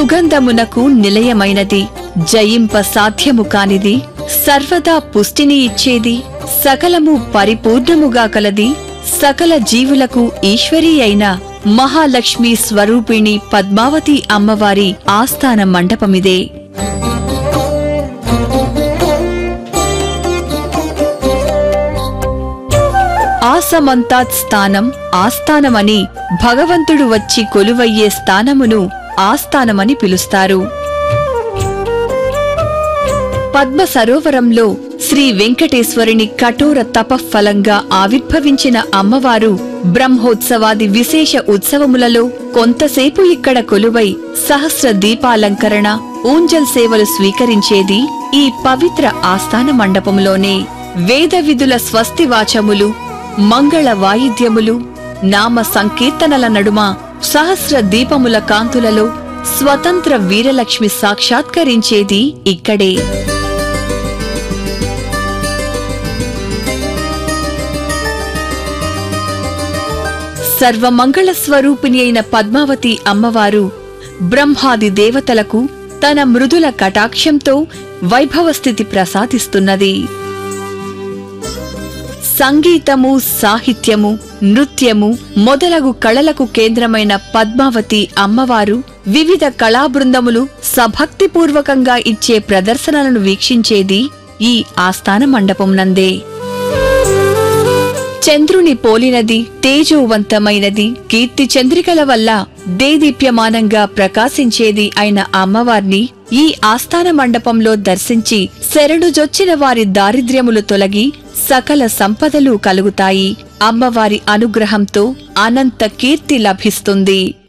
సుగంధమునకు నిలయమైనది జయింప సాధ్యము కానిది సర్వదా పుష్టిని ఇచ్చేది సకలము పరిపూర్ణముగా కలది సకల జీవులకు ఈశ్వరీ అయిన మహాలక్ష్మి స్వరూపిణి పద్మావతి అమ్మవారి ఆస్థాన మండపమిదే ఆసమంతాత్ స్థానం ఆస్థానమని భగవంతుడు వచ్చి కొలువయ్యే స్థానమును ఆస్థానమని పిలుస్తారు పద్మ సరోవరంలో శ్రీ వెంకటేశ్వరుని కఠోర తపఫలంగా ఆవిర్భవించిన అమ్మవారు బ్రహ్మోత్సవాది విశేష ఉత్సవములలో కొంతసేపు ఇక్కడ కొలువై సహస్ర దీపాలంకరణ ఊంజల్ సేవలు స్వీకరించేది ఈ పవిత్ర ఆస్థాన మండపంలోనే వేద విధుల స్వస్తి వాచములు మంగళ వాయిద్యములు నామ సంకీర్తనల నడుమ సహస్ర దీపముల కాంతులలో స్వతంత్ర వీరలక్ష్మి సాక్షాత్కరించేది ఇక్కడే సర్వమంగళ స్వరూపిణి అయిన పద్మావతి అమ్మవారు బ్రహ్మాది దేవతలకు తన మృదుల కటాక్షంతో వైభవస్థితి ప్రసాదిస్తున్నది సంగీతము సాహిత్యము నృత్యము మొదలగు కళలకు కేంద్రమైన పద్మావతి అమ్మవారు వివిధ కళాబృందములు సభక్తిపూర్వకంగా ఇచ్చే ప్రదర్శనలను వీక్షించేది ఈ ఆస్థాన మండపం నందే చంద్రుని పోలినది తేజోవంతమైనది కీర్తి చంద్రికల వల్ల దేదీప్యమానంగా ప్రకాశించేది అయిన అమ్మవార్ని ఈ ఆస్థాన మండపంలో దర్శించి శరణుజొచ్చిన వారి దారిద్ర్యములు తొలగి సకల సంపదలు కలుగుతాయి అమ్మవారి అనుగ్రహంతో అనంత కీర్తి లభిస్తుంది